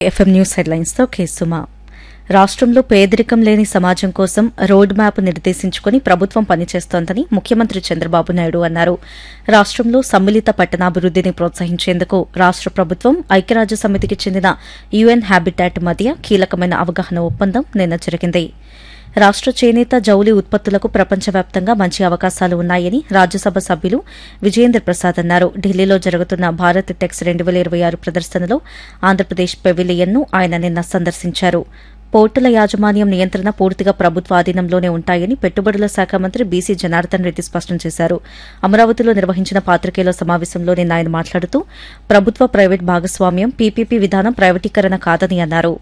FM news హెడ్లైన్స్తో కేసుమా రాష్ట్రంలో పేదరికం లేని సమాజం కోసం రోడ్ మ్యాప్ నిర్దేశించుకుని ప్రభుత్వం పనిచేస్తోందని ముఖ్యమంత్రి చంద్రబాబు నాయుడు అన్నారు రాష్ట్రంలో సమ్మిళిత పట్టణాభివృద్దిని ప్రోత్సహించేందుకు రాష్ట్ర ప్రభుత్వం ఐక్యరాజ్య సమితికి చెందిన యుఎన్ హ్యాబిటాట్ మధ్య కీలకమైన అవగాహన ఒప్పందం నిన్న జరిగింది రాష్ట్ర చేనేత జౌళి ఉత్పత్తులకు ప్రపంచవ్యాప్తంగా మంచి అవకాశాలు ఉన్నాయని రాజ్యసభ సభ్యులు విజయేంద్ర ప్రసాద్ అన్నారు ఢిల్లీలో జరుగుతున్న భారత్ టెక్స్ రెండు వేల ఇరవై ఆరు ప్రదర్శనలో ఆంధ్రప్రదేశ్ పెవిలియన్ను ఆయన నిన్న సందర్శించారు పోర్టుల యాజమాన్యం నియంత్రణ పూర్తిగా ప్రభుత్వ ఆధీనంలోనే ఉంటాయని పెట్టుబడుల శాఖ మంత్రి బీసీ జనార్దన్ రెడ్డి స్పష్టం చేశారు అమరావతిలో నిర్వహించిన పాత్రికేయుల సమావేశంలో నిన్న ఆయన మాట్లాడుతూ ప్రభుత్వ ప్రైవేట్ భాగస్వామ్యం పీపీపీ విధానం ప్రైవేటీకరణ కాదని అన్నారు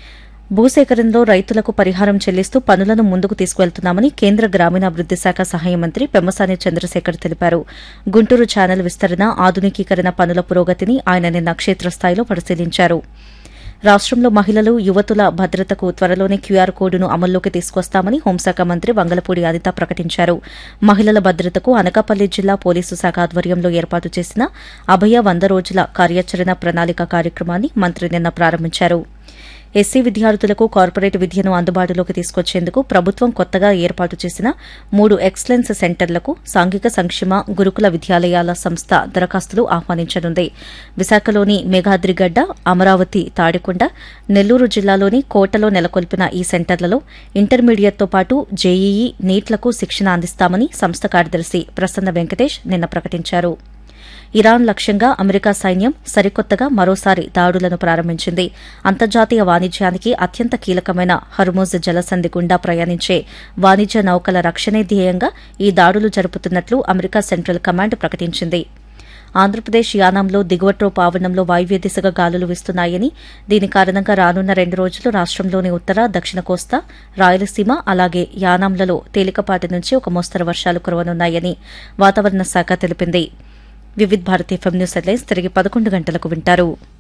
భూసేకరణలో రైతులకు పరిహారం చెల్లిస్తూ పనులను ముందుకు తీసుకువెళ్తున్నామని కేంద్ర గ్రామీణాభివృద్ది శాఖ సహాయ మంత్రి పెమ్మసాని చంద్రశేఖర్ తెలిపారు గుంటూరు ఛానల్ విస్తరణ ఆధునికీకరణ పనుల పురోగతిని ఆయన నిన్న క్షేత్రస్థాయిలో పరిశీలించారు రాష్ట్రంలో మహిళలు యువతుల భద్రతకు త్వరలోనే క్యూఆర్ కోడ్ను అమల్లోకి తీసుకొస్తామని హోంశాఖ మంత్రి వంగలపూడి అనిత ప్రకటించారు మహిళల భద్రతకు అనకాపల్లి జిల్లా పోలీసు శాఖ ఆధ్వర్యంలో ఏర్పాటు చేసిన అభయ వంద రోజుల కార్యాచరణ ప్రణాళిక కార్యక్రమాన్ని మంత్రి నిన్న ప్రారంభించారు ఎస్సీ విద్యార్థులకు కార్పొరేట్ విద్యను అందుబాటులోకి తీసుకొచ్చేందుకు ప్రభుత్వం కొత్తగా ఏర్పాటు చేసిన మూడు ఎక్సలెన్స్ సెంటర్లకు సాంఘిక సంక్షేమ గురుకుల విద్యాలయాల సంస్థ దరఖాస్తులు ఆహ్వానించనుంది విశాఖలోని మేఘాద్రిగడ్డ అమరావతి తాడికొండ నెల్లూరు జిల్లాలోని కోటలో నెలకొల్పిన ఈ సెంటర్లలో ఇంటర్మీడియట్తో పాటు జేఈఈ నీట్లకు శిక్షణ అందిస్తామని సంస్థ కార్యదర్శి ప్రసన్న వెంకటేష్ నిన్న ప్రకటించారు ఇరాన్ లక్ష్యంగా అమెరికా సైన్యం సరికొత్తగా మరోసారి దాడులను ప్రారంభించింది అంతర్జాతీయ వాణిజ్యానికి అత్యంత కీలకమైన హర్మోజ్ జలసంధి గుండా ప్రయాణించే వాణిజ్య నౌకల రక్షణే ధ్యేయంగా ఈ దాడులు జరుపుతున్నట్లు అమెరికా సెంట్రల్ కమాండ్ ప్రకటించింది ఆంధ్రప్రదేశ్ యానాంలో దిగువ ట్రోప్ ఆవరణంలో వాయువ్య దిశగా గాలులు వీస్తున్నాయని దీని కారణంగా రానున్న రెండు రోజులు రాష్ట్రంలోని ఉత్తర దక్షిణ కోస్తా రాయలసీమ అలాగే యానాంలలో తేలికపాటి నుంచి ఒక మోస్తరు వర్షాలు కురవనున్నాయని వాతావరణ శాఖ తెలిపింది Vividh Bharati FM news headlines తిరిగి పదకొండు గంటలకు వింటారు